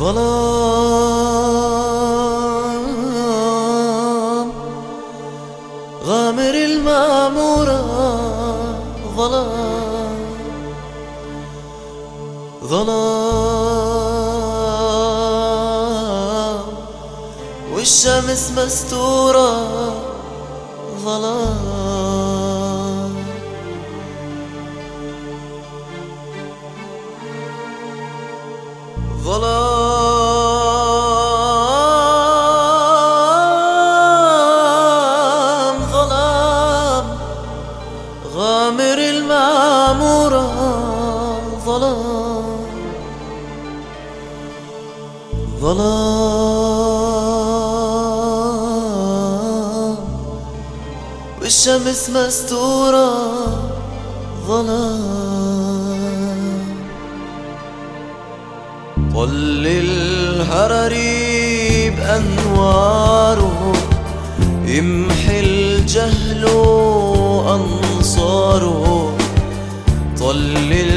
ظلام غامر المعمورة ظلام ظلام والشمس مستورة ظلام ظلام ظلام غامر المعمورة ظلام ظلام والشمس مستورة ظلام طل الهرري بأنواره يمحي الجهل أنصاره طل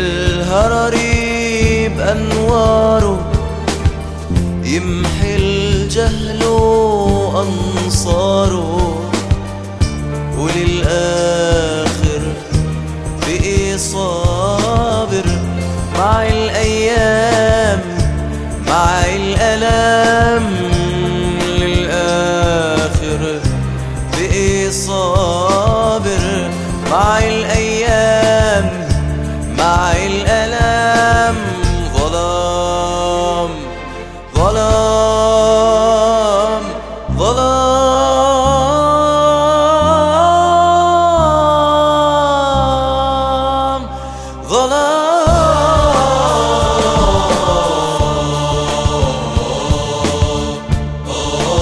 الهرري بأنواره يمحي الجهل أنصاره وللآخر بقي صابر مع الأيام مع الألام للآخر بقي صابر مع الأيام مع الألام ظلام ظلام ظلام ظلام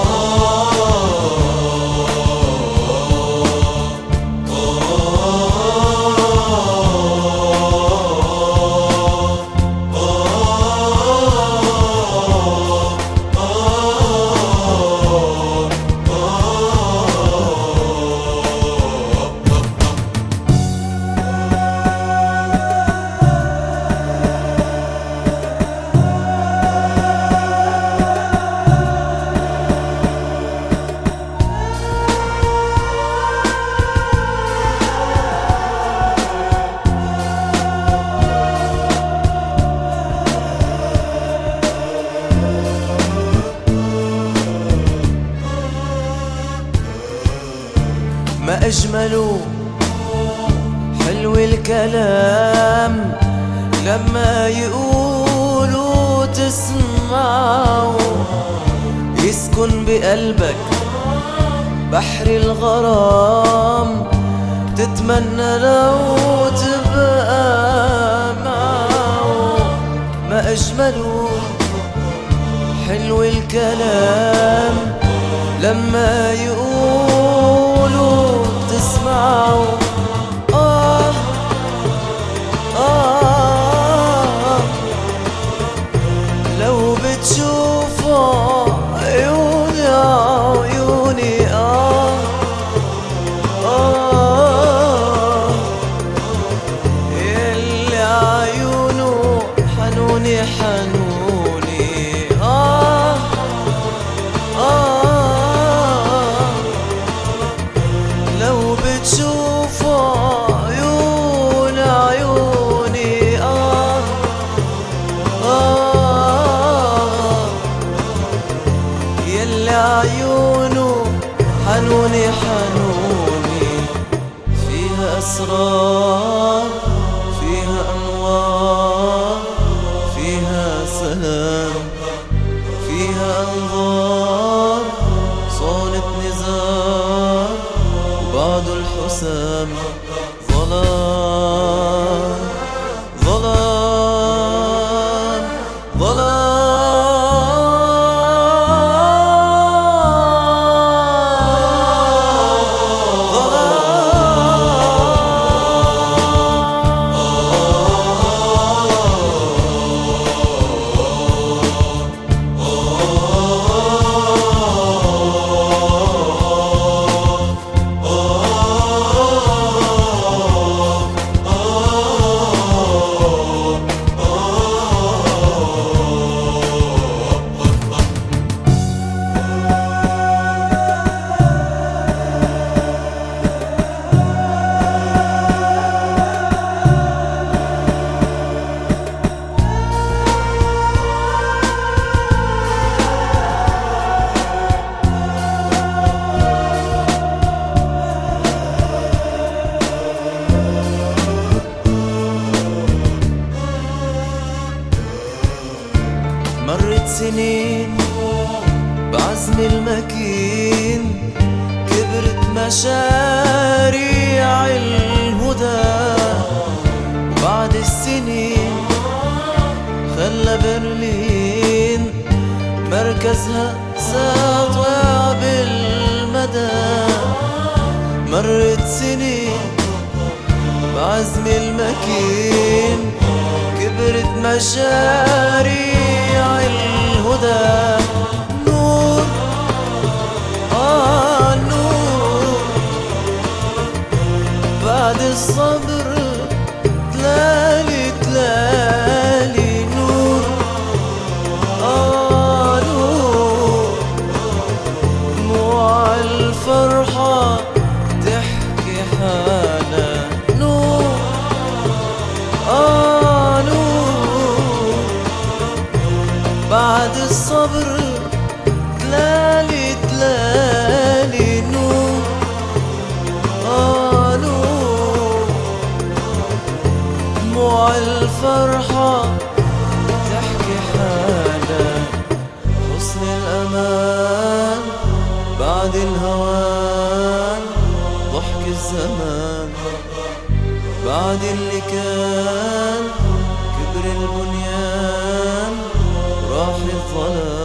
ما أجمله حلو الكلام لما يقولوا تسمعوا يسكن بقلبك بحر الغرام تتمنى لو تبقى معه ما أجمله حلو الكلام لما يقولوا تسمعوا آه آه لو بتشوفوا عيوني عيوني آه آه يلي عيونه حنوني حنوني آه آه لو بتشوفوا عيون عيوني آه آه يلي عيونه حنوني حنوني فيها أسرار فيها أنوار فيها سلام فيها أنظار صونة نزار وبعد الحسام ظلام ظلام ظلام مرت سنين بعزم المكين كبرت مشاريع الهدى بعد السنين خلى برلين مركزها ساطع بالمدى مرت سنين بعزم المكين كبرت مشاريع الهدى نور آه نور بعد الصبر تلالي تلالي نور آه نور دموع الفرحة تحكي حالها نور آه نور بعد الصبر تلالي تلالي نور آه نور دموع الفرحة تحكي حالها حسن الأمان بعد الهوان ضحك الزمان بعد اللي كان كبر البنيان راح الظلام